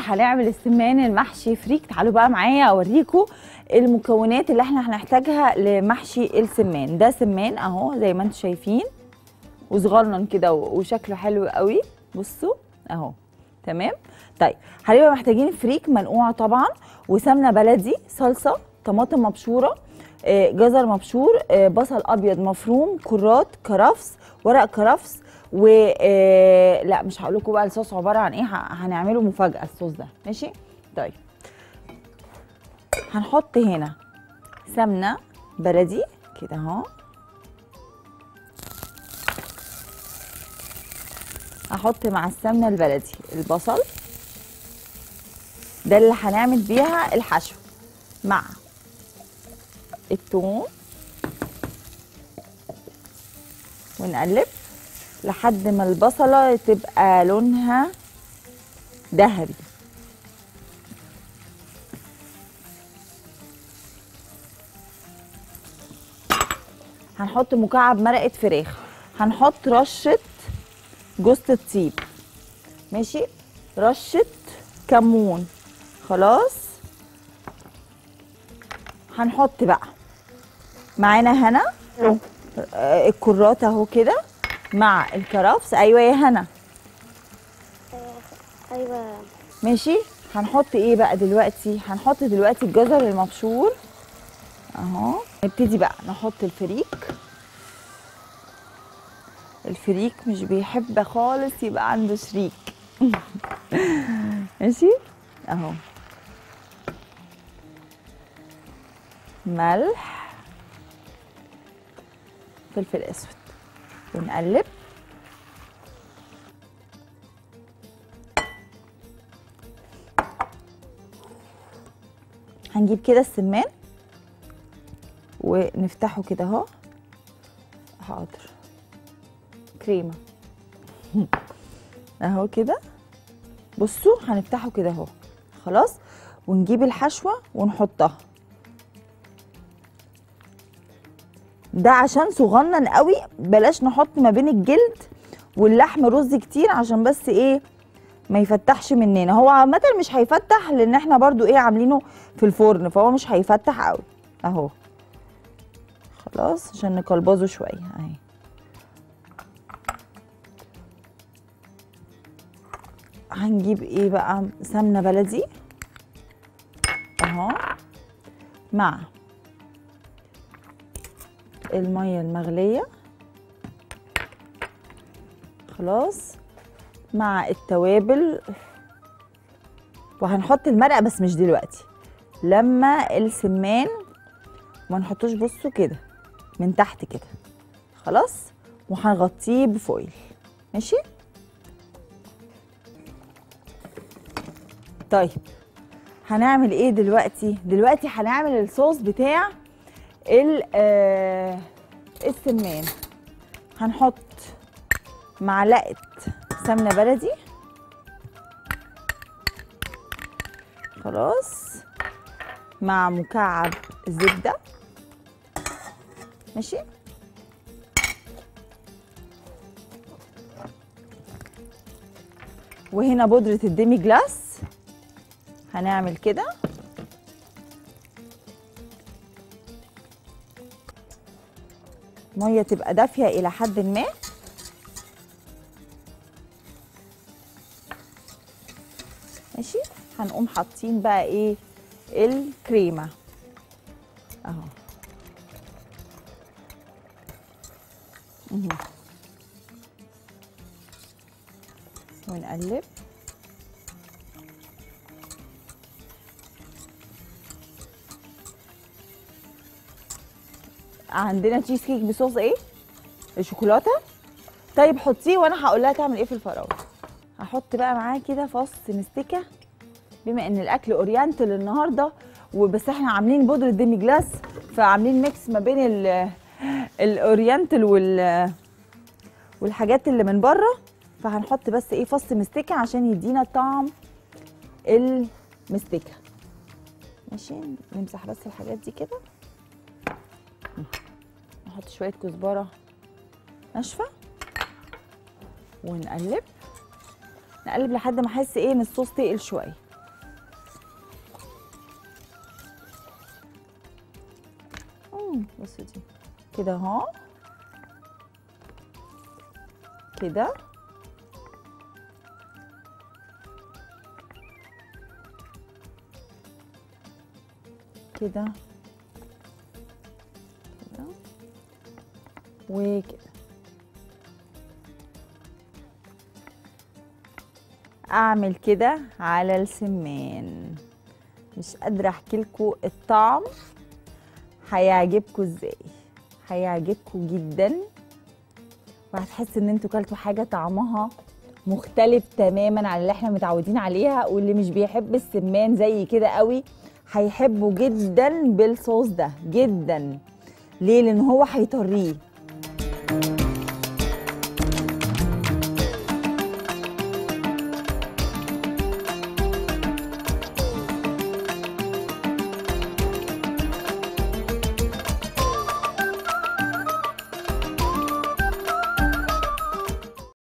هنعمل السمان المحشي فريك تعالوا بقى معايا اوريكم المكونات اللي احنا هنحتاجها لمحشي السمان ده سمان اهو زي ما انتم شايفين وصغنن كده و- وشكله حلو قوي بصوا اهو تمام طيب هنبقى محتاجين فريك منقوع طبعا وسمنه بلدي صلصه طماطم مبشوره آه، جزر مبشور آه، بصل ابيض مفروم كرات كرفس ورق كرفس و آه، لا مش هقول لكم بقى الصوص عباره عن ايه ه- هنعمله مفاجاه الصوص ده ماشي طيب هنحط هنا سمنه بلدي كده اهو هحط مع السمنه البلدي البصل ده اللي هنعمل بيها الحشو مع الثوم ونقلب لحد ما البصله تبقى لونها ذهبي هنحط مكعب مرقه فراخ هنحط رشه جوز الطيب ماشي رشه كمون خلاص هنحط بقى معانا هنا آه، الكرات اهو كده مع الكرفس ايوه يا هنا ايوه ماشي هنحط ايه بقى دلوقتي هنحط دلوقتي الجزر المبشور اهو نبتدي بقى نحط الفريك الفريك مش بيحب خالص يبقى عنده شريك ماشي اهو ملح فلفل اسود ونقلب هنجيب كده السمان ونفتحه كده اهو حاضر كريمه اهو كده بصوا هنفتحه كده اهو خلاص ونجيب الحشوه ونحطها ده عشان صغنن قوي بلاش نحط ما بين الجلد واللحم رز كتير عشان بس ايه ما يفتحش مننا هو عامه مش هيفتح لان احنا برضو ايه عاملينه في الفرن فهو مش هيفتح قوي اهو خلاص عشان نقلبظه شويه اهي هنجيب ايه بقى سمنه بلدي اهو مع الميه المغليه خلاص مع التوابل وهنحط المرقه بس مش دلوقتي لما السمان ما نحطوش بصوا كده من تحت كده خلاص وهنغطيه بفويل ماشي طيب هنعمل ايه دلوقتي دلوقتي هنعمل الصوص بتاع ال آه، السمان هنحط معلقه سمنه بلدي خلاص مع مكعب زبده ماشي وهنا بودره الديمي جلاس هنعمل كده ميه تبقى دافيه الى حد ما ماشي هنقوم حاطين بقى ايه الكريمه اهو مهم. ونقلب عندنا تشيز كيك بصوص ايه الشوكولاته طيب حطيه وانا هقول لها تعمل ايه في الفراوله هحط بقى معاه كده فص مستكه بما ان الاكل اورينتال النهارده وبس احنا عاملين بودره ديمي جلاس فعاملين ميكس ما بين ال- الاورينتال وال والحاجات اللي من بره فهنحط بس ايه فص مستكه عشان يدينا طعم المستكه ماشي نمسح بس الحاجات دي كده نحط شويه كزبره ناشفه ونقلب نقلب لحد ما احس ايه ان الصوص تقل شويه بصوا دي كده اهو كده كده كده وكده اعمل كده على السمان مش قادره احكي لكم الطعم هيعجبكم ازاي هيعجبكم جدا وهتحس ان انتوا كلتوا حاجه طعمها مختلف تماما عن اللي احنا متعودين عليها واللي مش بيحب السمان زي كده قوي هيحبه جدا بالصوص ده جدا ليه لان هو هيطريه